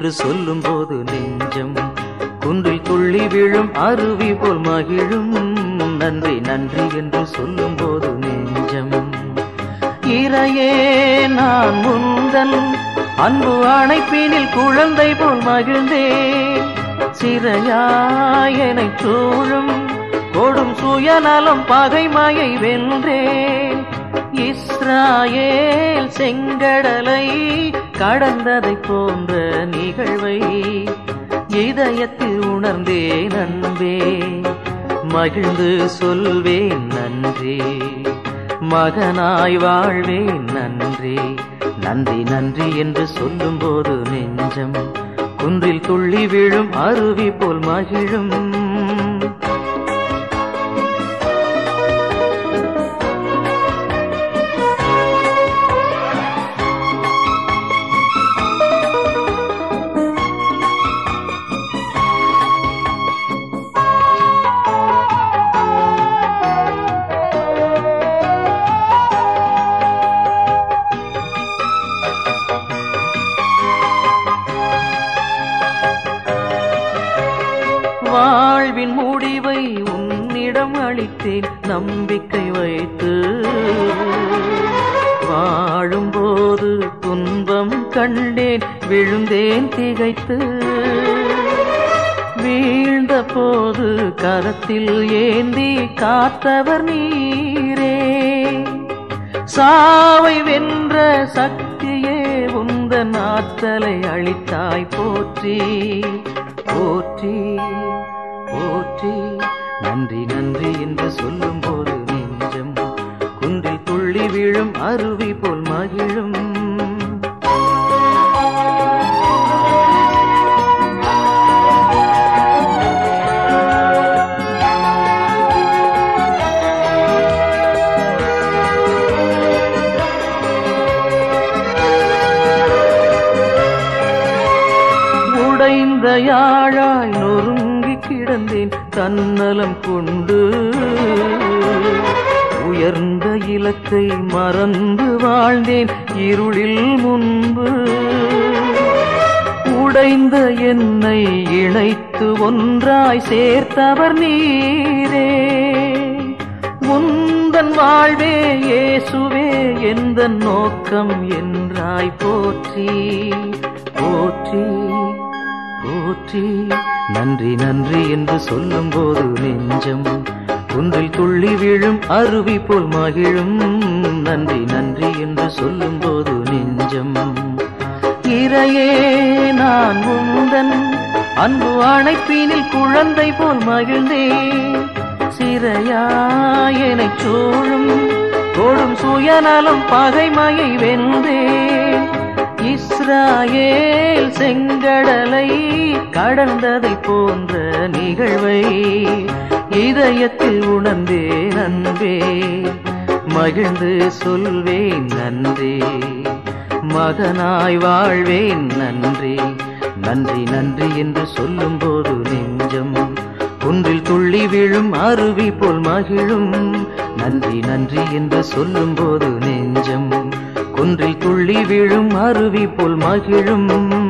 என்று சொல்லும்போது நெஞ்சம் குன்றில் துள்ளி விழும் அருவி போல் மகிழும் நன்றி நன்றி என்று சொல்லும்போது நெஞ்சம் இறையே நான் முந்தன் அன்பு அணைப்பினில் குழந்தை போல் மகிழ்ந்தேன் சிறையாயனை சூழும் கொடும் சுயநலம் பகைமாயை வென்றேன் இஸ்ராயேல் செங்கடலை கடந்ததை போன்ற நிகழ்வை இதயத்தில் உணர்ந்தேன் அன்பே மகிழ்ந்து சொல்வேன் நன்றி மகனாய் வாழ்வேன் நன்றி நன்றி நன்றி என்று சொல்லும்போது நெஞ்சம் குன்றில் துள்ளி விழும் அருவி போல் மகிழும் வாழ்வின் முடிவை உன்னிடம் அளித்தேன் நம்பிக்கை வைத்து வாழும்போது துன்பம் கண்டேன் விழுந்தேன் திகைத்து வீழ்ந்த போது கரத்தில் ஏந்தி காத்தவர் நீரே சாவை வென்ற சக்தியே உந்தன் ஆற்றலை அளித்தாய் போற்றி போற்றி போற்றி நன்றி நன்றி என்று சொல்லும் போது நெஞ்சம் குன்றில் துள்ளி விழும் அருவி போல் மகிழும் உடைந்த யாழாய் நொறுங்கி கிடந்தேன் தன்னலம் கொண்டு உயர்ந்த இலக்கை மறந்து வாழ்ந்தேன் இருளில் முன்பு உடைந்த என்னை இணைத்து ஒன்றாய் சேர்த்தவர் நீரே முந்தன் வாழ்வே இயேசுவே எந்த நோக்கம் என்றாய் போற்றி போற்றி போற்றி நன்றி நன்றி என்று சொல்லும்போது நெஞ்சம் குன்றில் துள்ளி விழும் அருவி போல் மகிழும் நன்றி நன்றி என்று சொல்லும்போது நெஞ்சம் இறையே நான் உந்தன் அன்பு அணைப்பினில் குழந்தை போல் மகிழ்ந்தேன் சிறையாயனை சூழும் கொடும் சுயநலம் பகைமையை வென்றேன் இஸ்ராயேல் செங்கடலை கடந்ததை போன்ற நிகழ்வை இதயத்தில் உணர்ந்தேன் அன்பே மகிழ்ந்து சொல்வேன் நன்றி மகனாய் வாழ்வேன் நன்றி நன்றி நன்றி என்று சொல்லும்போது நெஞ்சம் குன்றில் துள்ளி விழும் அருவி போல் மகிழும் நன்றி நன்றி என்று சொல்லும்போது நெஞ்சம் குன்றில் துள்ளி விழும் அருவி போல் மகிழும்